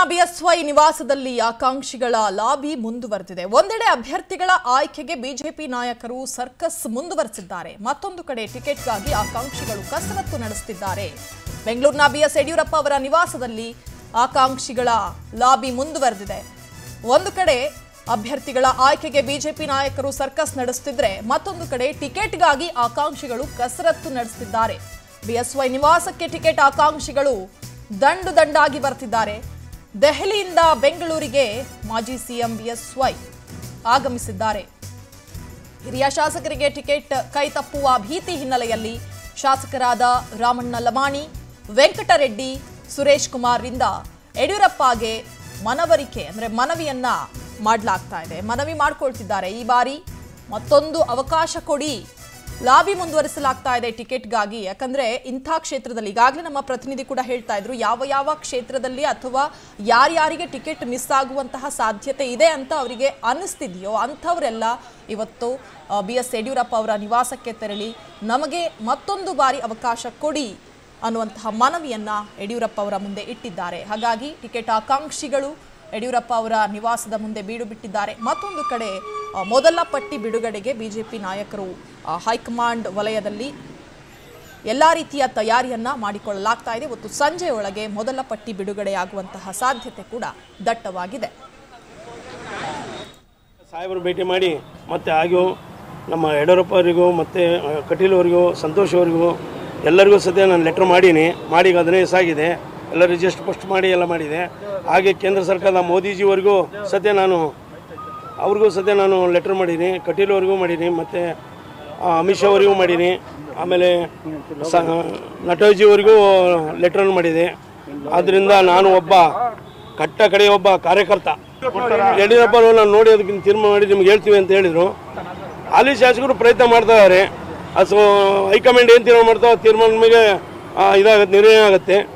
BSY ನಿವಾಸದಲ್ಲಿ ಆಕಾಂಕ್ಷಿಗಳ lobby ಮುಂದುವರೆದಿದೆ ಒಂದೆಡೆ ಅಭ್ಯರ್ಥಿಗಳ ಆಯ್ಕೆಗೆ ಬಿಜೆಪಿ ನಾಯಕರು ಸರ್ಕಸ್ ಮುಂದುವರೆಸಿದ್ದಾರೆ ಮತ್ತೊಂದು ಕಡೆ ಟಿಕೆಟ್ಗಾಗಿ ಆಕಾಂಕ್ಷಿಗಳು ಕಸರತ್ತು ನಡೆಸುತ್ತಿದ್ದಾರೆ ಬೆಂಗಳೂರಿನ ಬಿಎಸ್ ಯಡಿಯೂರಪ್ಪ ಅವರ ನಿವಾಸದಲ್ಲಿ ಆಕಾಂಕ್ಷಿಗಳ ಲಾಬಿ ಮುಂದುವರೆದಿದೆ ಒಂದು ಕಡೆ ಅಭ್ಯರ್ಥಿಗಳ ಆಯ್ಕೆಗೆ ಬಿಜೆಪಿ ನಾಯಕರು ಸರ್ಕಸ್ ನಡೆಸುತ್ತಿದ್ರೆ ಮತ್ತೊಂದು ಕಡೆ ಟಿಕೆಟ್ಗಾಗಿ ಆಕಾಂಕ್ಷಿಗಳು ಕಸರತ್ತು ನಡೆಸುತ್ತಿದ್ದಾರೆ ಬಿಎಸ್ವೈ ನಿವಾಸಕ್ಕೆ ಟಿಕೆಟ್ ಆಕಾಂಕ್ಷಿಗಳು ದಂಡು ದಂಡಾಗಿ ಬರ್ತಿದ್ದಾರೆ ದೆಹಲಿಯಿಂದ ಬೆಂಗಳೂರಿಗೆ ಮಾಜಿ ಸಿಎಂ ಬಿಎಸ್ವೈ ಆಗಮಿಸಿದ್ದಾರೆ ಹಿರಿಯ ಶಾಸಕರಿಗೆ ಟಿಕೆಟ್ ಕೈ ತಪ್ಪುವ ಭೀತಿ ಹಿನ್ನೆಲೆಯಲ್ಲಿ ಶಾಸಕರಾದ ರಾಮಣ್ಣ ಲಮಾಣಿ ವೆಂಕಟರೆಡ್ಡಿ ಸುರೇಶ್ ಕುಮಾರ್ರಿಂದ ಯಡಿಯೂರಪ್ಪಗೆ ಮನವರಿಕೆ ಅಂದ್ರೆ ಮನವಿಯನ್ನ ಮಾಡಲಾಗ್ತಾ ಇದೆ ಮನವಿ ಮಾಡ್ಕೊಳ್ತಿದ್ದಾರೆ ಈ ಬಾರಿ ಮತ್ತೊಂದು ಅವಕಾಶ ಕೊಡಿ ಲಾಬಿ ಮುಂದುವರಿಸಲಾಗ್ತಾ ಇದೆ ಟಿಕೆಟ್ಗಾಗಿ ಯಾಕಂದ್ರೆ ಇಂಥ ಕ್ಷೇತ್ರದಲ್ಲಿ ಈಗಾಗಲೇ ನಮ್ಮ ಪ್ರತಿನಿಧಿ ಕೂಡ ಹೇಳ್ತಾ ಇದ್ರು ಯಾವ ಯಾವ ಕ್ಷೇತ್ರದಲ್ಲಿ ಅಥವಾ ಯಾರ್ಯಾರಿಗೆ ಟಿಕೆಟ್ ಮಿಸ್ ಆಗುವಂತಹ ಸಾಧ್ಯತೆ ಇದೆ ಅಂತ ಅವರಿಗೆ ಅನ್ನಿಸ್ತಿದೆಯೋ ಅಂಥವರೆಲ್ಲ ಇವತ್ತು ಬಿ ಎಸ್ ಯಡಿಯೂರಪ್ಪ ಅವರ ನಿವಾಸಕ್ಕೆ ತೆರಳಿ ನಮಗೆ ಮತ್ತೊಂದು ಬಾರಿ ಅವಕಾಶ ಕೊಡಿ ಅನ್ನುವಂತಹ ಮನವಿಯನ್ನ ಯಡಿಯೂರಪ್ಪ ಅವರ ಮುಂದೆ ಇಟ್ಟಿದ್ದಾರೆ ಹಾಗಾಗಿ ಟಿಕೆಟ್ ಆಕಾಂಕ್ಷಿಗಳು ಯಡಿಯೂರಪ್ಪ ಅವರ ನಿವಾಸದ ಮುಂದೆ ಬೀಡು ಬಿಟ್ಟಿದ್ದಾರೆ ಮತ್ತೊಂದು ಕಡೆ ಆ, ಮೊದಲ ಪಟ್ಟಿ ಬಿಡುಗಡೆಗೆ ಬಿಜೆಪಿ ನಾಯಕರು ಆ, ಹೈಕಮಾಂಡ್ ವಲಯದಲ್ಲಿ ಎಲ್ಲ ರೀತಿಯ ತಯಾರಿಯನ್ನ ಮಾಡಿಕೊಳ್ಳಲಾಗ್ತಾ ಇದೆ ಇವತ್ತು ಸಂಜೆ ಒಳಗೆ ಮೊದಲ ಪಟ್ಟಿ ಬಿಡುಗಡೆಯಾಗುವಂತಹ ಸಾಧ್ಯತೆ ಕೂಡ ದಟ್ಟವಾಗಿದೆ ಸಾಹೇಬರು ಭೇಟಿ ಮಾಡಿ ಮತ್ತೆ ಆಗಿಯೂ ನಮ್ಮ ಯಡಿಯೂರಪ್ಪ ಅವರಿಗೂ ಮತ್ತು ಕಟೀಲ್ ಅವರಿಗೂ ಸಂತೋಷ್ ಅವರಿಗೂ ಎಲ್ಲರಿಗೂ ಸದ್ಯ ನಾನು ಲೆಟ್ರ್ ಮಾಡೀನಿ ಮಾಡಿ ಈಗ ಹದಿನೈದು ಸಾಗಿದೆ ಎಲ್ಲ ರಿಜಿಸ್ಟರ್ ಫಸ್ಟ್ ಮಾಡಿ ಎಲ್ಲ ಮಾಡಿದೆ ಹಾಗೆ ಕೇಂದ್ರ ಸರ್ಕಾರದ ಮೋದಿಜಿಯವರಿಗೂ ಸದ್ಯ ನಾನು ಅವ್ರಿಗೂ ಸದ್ಯ ನಾನು ಲೆಟ್ರ್ ಮಾಡೀನಿ ಕಟೀಲ್ ಅವ್ರಿಗೂ ಮಾಡೀನಿ ಮತ್ತು ಅಮಿತ್ ಶಾ ಅವರಿಗೂ ಮಾಡೀನಿ ಆಮೇಲೆ ಸ ನಟೋಜಿಯವರಿಗೂ ಲೆಟ್ರನ್ನು ಮಾಡಿದೆ ಆದ್ದರಿಂದ ನಾನು ಒಬ್ಬ ಕಟ್ಟ ಕಡೆ ಒಬ್ಬ ಕಾರ್ಯಕರ್ತ ಯಡಿಯೂರಪ್ಪ ಅವರು ನಾನು ನೋಡಿ ಅದಕ್ಕೆ ತೀರ್ಮಾನ ಮಾಡಿ ನಿಮ್ಗೆ ಹೇಳ್ತೀವಿ ಅಂತ ಹೇಳಿದರು ಹಾಲಿ ಶಾಸಕರು ಪ್ರಯತ್ನ ಮಾಡ್ತಾ ಇದ್ದಾರೆ ಅದು ಹೈಕಮಾಂಡ್ ಏನು ತೀರ್ಮಾನ ಮಾಡ್ತಾವೆ ಆ ತೀರ್ಮಾನದ ಮೇಲೆ ಆ, ಇದಾಗುತ್ತೆ ನಿರ್ಣಯ ಆಗುತ್ತೆ